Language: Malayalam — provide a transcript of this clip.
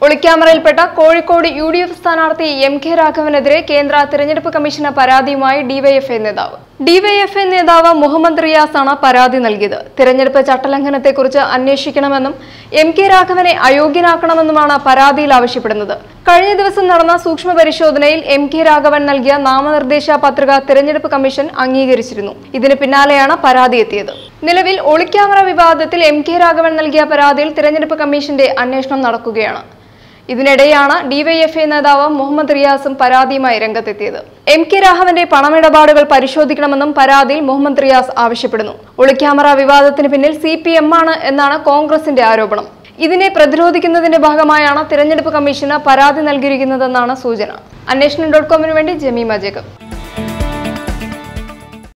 ഒളിക്യാമറയിൽപ്പെട്ട കോഴിക്കോട് യു ഡി എഫ് സ്ഥാനാർത്ഥി എം കെ രാഘവനെതിരെ കേന്ദ്ര തിരഞ്ഞെടുപ്പ് കമ്മീഷന് പരാതിയുമായി ഡിവൈഎഫ്ഐ നേതാവ് ഡിവൈഎഫ്ഐ നേതാവ് മുഹമ്മദ് റിയാസാണ് പരാതി നൽകിയത് തിരഞ്ഞെടുപ്പ് ചട്ടലംഘനത്തെക്കുറിച്ച് അന്വേഷിക്കണമെന്നും എം കെ രാഘവനെ അയോഗ്യനാക്കണമെന്നുമാണ് പരാതിയിൽ ആവശ്യപ്പെടുന്നത് കഴിഞ്ഞ ദിവസം നടന്ന സൂക്ഷ്മ പരിശോധനയിൽ എം കെ രാഘവൻ നൽകിയ നാമനിർദ്ദേശ പത്രിക തിരഞ്ഞെടുപ്പ് കമ്മീഷൻ അംഗീകരിച്ചിരുന്നു ഇതിന് പിന്നാലെയാണ് പരാതി എത്തിയത് നിലവിൽ ഒളിക്യാമറ വിവാദത്തിൽ എം കെ രാഘവൻ നൽകിയ പരാതിയിൽ തിരഞ്ഞെടുപ്പ് കമ്മീഷന്റെ അന്വേഷണം നടക്കുകയാണ് ഇതിനിടെയാണ് ഡിവൈഎഫ്ഐ നേതാവ് മുഹമ്മദ് റിയാസും പരാതിയുമായി രംഗത്തെത്തിയത് എം കെ രാഘവന്റെ പണമിടപാടുകൾ പരിശോധിക്കണമെന്നും പരാതിയിൽ മുഹമ്മദ് റിയാസ് ആവശ്യപ്പെടുന്നു ഒളിക്യാമറ വിവാദത്തിന് പിന്നിൽ സി പി എം ആണ് എന്നാണ് കോൺഗ്രസിന്റെ ആരോപണം ഇതിനെ പ്രതിരോധിക്കുന്നതിന്റെ ഭാഗമായാണ് തിരഞ്ഞെടുപ്പ് കമ്മീഷന് പരാതി നൽകിയിരിക്കുന്നതെന്നാണ് സൂചന അന്വേഷണം ഡോട്ട് കോമിന് വേണ്ടി ജമീമ ജേക്കബ്